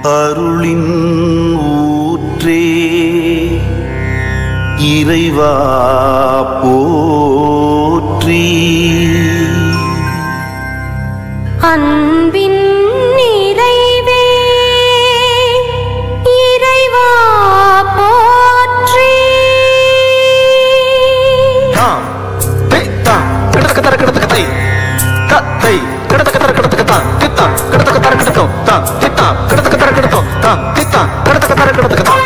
அருளின் ஊற்றே இறைவா போற்றி அன்பின் நிறைவே இறைவா போற்றி தாம் தை தாம் கிடத்தக்க தர கிடத்தக்க தை த தை கிடத்தக்க தர கிடத்தக்க தாம் தித்தாம் கிடத்தக்க தர கிடத்தோம் தாம் தித்தாம் கிடத்தக்க தர கிடத்தோம் தாம் தித்தாம் கிடத்தக்க தர கிடத்தக்க தாம்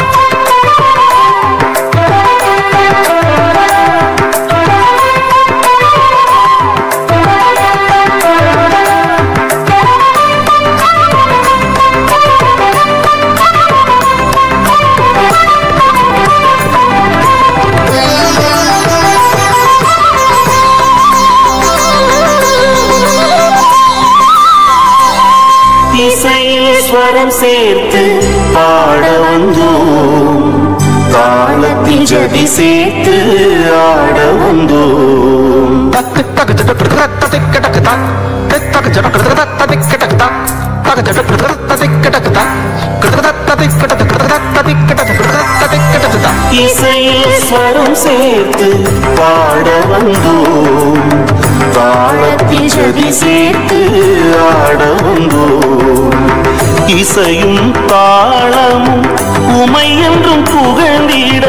இசையில் ஸ்வரம் சேர்த்து பாட வந்தோம் தாளத்தில் ஜதி சேர்த்து ஆட வந்தோம் தக்கு தக்கு ஜட கிடத்தக்க தத்தை கிடக்க தாம் தக்கு ஜட கிடத்தக்க தத்தை கிடக்க தாம் தக்கு ஜட கிடத்தக்க தத்தை கிடக்க தாம் கிடத்தக்க தத்தை கிடக்க கிடத்தக்க தத்தை கிடக்க கிடத்தக்க தத்தை கிடக்க தாம் இசையில் ஸ்வரம் சேர்த்து பாட வந்தோம் தாளத்தில் ஜதி சேர்த்து ஆட வந்தோம் இசையும் தாளமும் உமை என்றும் புகழ்ந்திட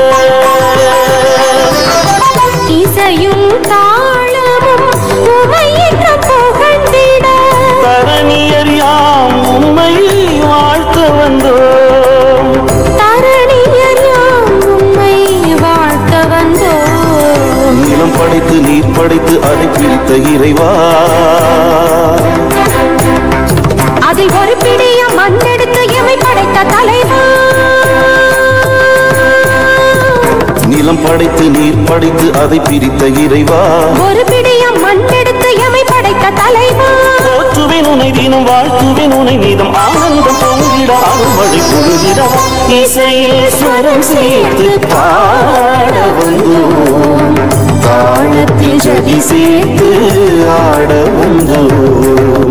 இசையும் தாளமும் உமையின்ற புகழ்ந்திட தரணியர் யாம் உம்மை வாழ்த்த வந்தோம் தரணியர் யாம் உம்மை வாழ்த்த வந்தோம் நிலம் படைத்து நீர் படைத்து அதை பிரித்த இறைவா அதில் ஒரு பிடிய மண்ணெடுத்து எமை படைத்த தலைவா நிலம் படைத்து நீர் படைத்து அதை பிரித்த இறைவா ஒரு பிடிய மண்ணெடுத்து எமை படைத்த தலைவா போற்றுவேன் உனை தினம் வாழ்த்துவேன் உனை மீதம் ஆனந்தம் பொங்கிட அருள்மழை பொழுதிட இசையில் ஸ்வரம் சேர்த்து பாட வந்தோம் தாளத்தில் ஜதி சேர்த்து ஆட வந்தோம்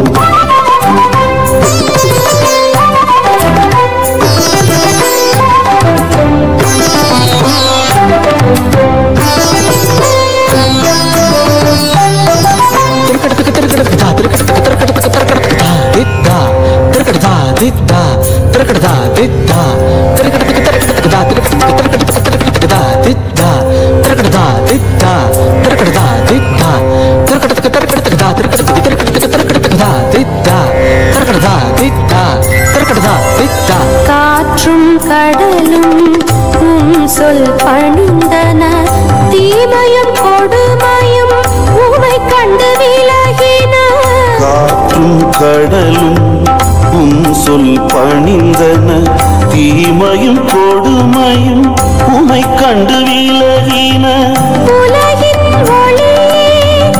திருக்கடத்துக்கு திருக்கடத்துக்கு திருக்கடத்துக்கு திருக்கடத்துக்கு திருக்கடத்துக்கு தித்தா திருக்கடதா தித்தா திருக்கடதா தித்தா திருக்கடத்துக்கு திருக்கடத்துக்கு தா திருக்கடத்துக்கு திருக்கடத்துக்கு திருக்கடத்துக்கு தா தித்தா திருக்கடதா தித்தா திருக்கடதா தித்தா திருக்கடத்துக்கு திருக்கடத்துக்கு தா திருக்கடத்துக்கு திருக்கடத்துக்கு திருக்கடத்துக்கு தா தித்தா திருக்கடதா தித்தா திருக்கடதா தித்தா காற்றும் கடலும் உம் சொல் பணிந்தன தீமையும் கொடுமையும் உமை கண்டு விலகின காற்றும் கடலும் உன் சொல் பணிந்தன தீமையும் கொடுமையும் உமை கண்டு விலகின உலகின் ஒளியே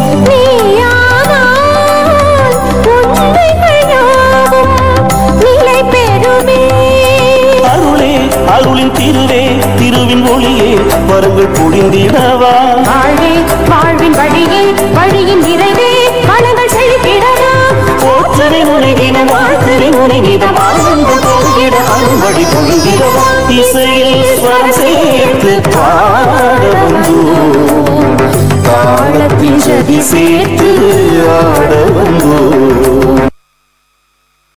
நீயானால் உண்மைகள் யாவும் நிலை பெறுமே அருளே அருளின் திருவே திருவின் ஒளியே வரங்கள் பொழிந்திடவா வாழ்வே வாழ்வின் வழியே வழியின் நிறைவே வளங்கள் செழிப்பிடவா போற்றவே உனை தினம் வாழ்த்துவே உனை நிதம் ஆனந்தம் பொங்கிட அருள்மழை பொழிந்திடவா இசையில் ஸ்வரம் சேர்த்து பாட வந்தோம் தாளத்தில் ஜதி சேர்த்து ஆட வந்தோம்